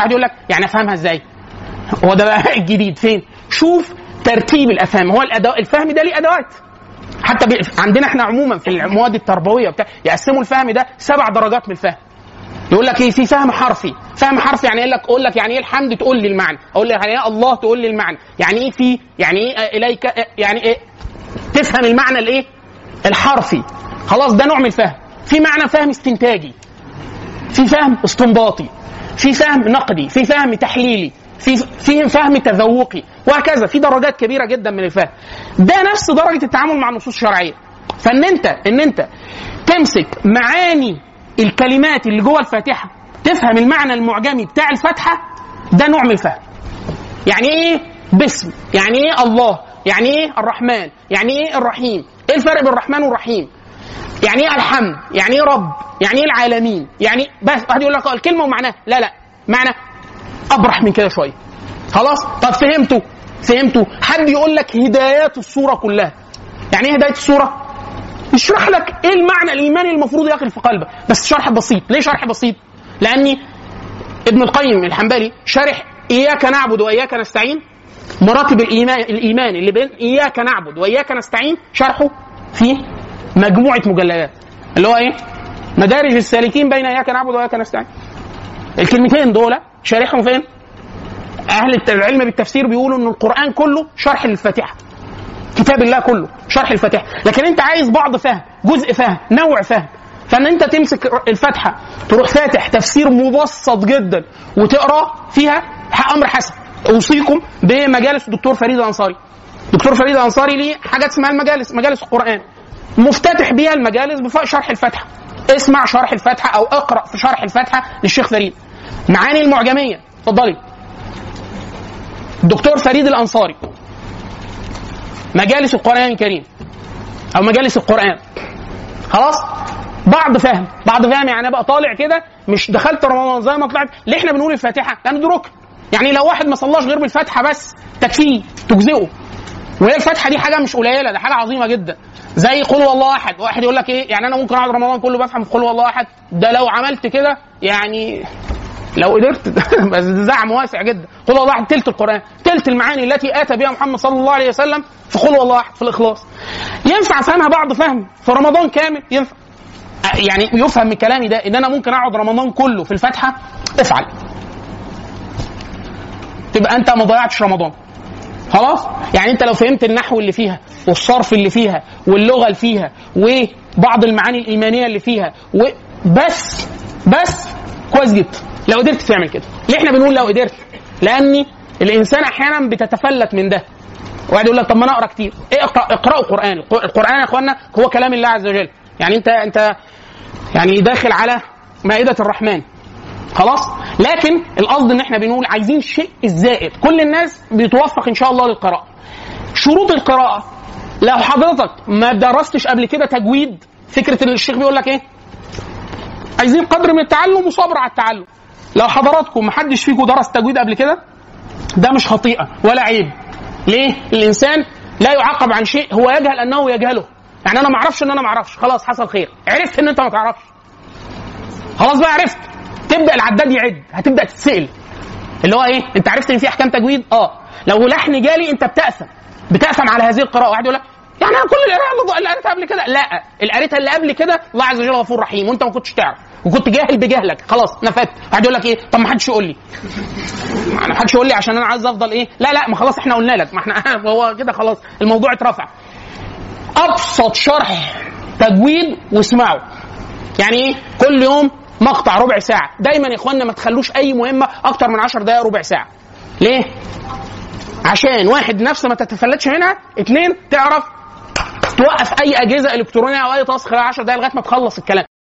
واحد يقول لك يعني افهمها ازاي هو ده بقى الجديد فين شوف ترتيب الافهام هو الأداء الفهم ده ليه ادوات حتى بي... عندنا احنا عموما في المواد التربويه بتاع يقسموا الفهم ده سبع درجات من الفهم يقول لك ايه في فهم حرفي فهم حرفي يعني يقول لك اقول لك يعني ايه الحمد تقول لي المعنى اقول لك يعني ايه الله تقول لي المعنى يعني ايه في يعني ايه آه، اليك آه، يعني ايه تفهم المعنى الايه الحرفي خلاص ده نوع من الفهم في معنى فهم استنتاجي في فهم استنباطي في فهم نقدي في فهم تحليلي في في فهم تذوقي وهكذا في درجات كبيره جدا من الفهم ده نفس درجه التعامل مع النصوص الشرعيه فان انت ان انت تمسك معاني الكلمات اللي جوه الفاتحه تفهم المعنى المعجمي بتاع الفاتحه ده نوع من الفهم يعني ايه باسم يعني ايه الله يعني ايه الرحمن يعني ايه الرحيم ايه الفرق بين الرحمن والرحيم يعني ايه الحمد يعني ايه رب يعني ايه العالمين يعني بس واحد يقول لك آه، الكلمه ومعناها لا لا معنى ابرح من كده شويه خلاص طب فهمته فهمته حد يقول لك هدايات الصوره كلها يعني ايه هدايه الصوره يشرح لك ايه المعنى الايماني المفروض يقل في قلبك بس شرح بسيط ليه شرح بسيط لاني ابن القيم الحنبلي شارح اياك نعبد واياك نستعين مراتب الايمان الايمان اللي بين اياك نعبد واياك نستعين شرحه في مجموعه مجلدات اللي هو ايه مدارج السالكين بين اياك نعبد واياك نستعين الكلمتين دول شارحهم فين اهل العلم بالتفسير بيقولوا ان القران كله شرح للفاتحه كتاب الله كله شرح الفاتحه لكن انت عايز بعض فهم جزء فهم نوع فهم فان انت تمسك الفاتحه تروح فاتح تفسير مبسط جدا وتقرا فيها امر حسن اوصيكم بمجالس الدكتور فريد الانصاري دكتور فريد الانصاري ليه حاجات اسمها المجالس مجالس القران مفتتح بيها المجالس بشرح الفاتحه اسمع شرح الفاتحه او اقرا في شرح الفاتحه للشيخ فريد معاني المعجميه اتفضلي الدكتور فريد الانصاري مجالس القران الكريم او مجالس القران خلاص بعض فهم بعض فهم يعني بقى طالع كده مش دخلت رمضان زي ما طلعت ليه احنا بنقول الفاتحه لان دي ركن يعني لو واحد ما صلاش غير بالفاتحه بس تكفيه تجزئه وهي الفاتحه دي حاجه مش قليله ده حاجه عظيمه جدا زي قل هو الله احد واحد يقول لك ايه يعني انا ممكن اقعد رمضان كله بفهم في قل هو الله احد ده لو عملت كده يعني لو قدرت بس ده زعم واسع جدا قل هو الله احد تلت القران تلت المعاني التي اتى بها محمد صلى الله عليه وسلم في قل هو الله احد في الاخلاص ينفع فهمها بعض فهم في رمضان كامل ينفع يعني يفهم من كلامي ده ان انا ممكن اقعد رمضان كله في الفاتحه افعل تبقى انت ما ضيعتش رمضان خلاص يعني انت لو فهمت النحو اللي فيها والصرف اللي فيها واللغه اللي فيها وبعض المعاني الايمانيه اللي فيها وبس بس كويس جدا لو قدرت تعمل كده ليه احنا بنقول لو قدرت لان الانسان احيانا بتتفلت من ده واحد يقول لك طب ما انا اقرا كتير ايه اقرا اقراوا قران القران يا اخوانا هو كلام الله عز وجل يعني انت انت يعني داخل على مائده الرحمن خلاص لكن القصد ان احنا بنقول عايزين شيء الزائد كل الناس بيتوفق ان شاء الله للقراءه شروط القراءه لو حضرتك ما درستش قبل كده تجويد فكره ان الشيخ بيقول لك ايه عايزين قدر من التعلم وصبر على التعلم لو حضراتكم ما حدش فيكم درس تجويد قبل كده ده مش خطيئه ولا عيب ليه الانسان لا يعاقب عن شيء هو يجهل انه يجهله يعني انا ما اعرفش ان انا ما اعرفش خلاص حصل خير عرفت ان انت ما تعرفش خلاص بقى عرفت تبدا العداد يعد هتبدا تتسال اللي هو ايه انت عرفت ان في احكام تجويد اه لو لحن جالي انت بتاثم بتاثم على هذه القراءه واحد يقول لك يعني انا كل القراءه اللي قريتها قبل كده لا اللي قريتها اللي قبل كده الله عز وجل غفور رحيم وانت ما كنتش تعرف وكنت جاهل بجهلك خلاص نفدت واحد يقول لك ايه طب ما حدش يقول لي ما حدش يقول لي عشان انا عايز افضل ايه لا لا ما خلاص احنا قلنا لك ما احنا هو كده خلاص الموضوع اترفع ابسط شرح تجويد واسمعه يعني ايه كل يوم مقطع ربع ساعه دايما يا اخوانا ما تخلوش اي مهمه اكتر من 10 دقائق ربع ساعه ليه عشان واحد نفسه ما تتفلتش منها اثنين تعرف توقف اي اجهزه الكترونيه او اي تاسك خلال 10 دقائق لغايه ما تخلص الكلام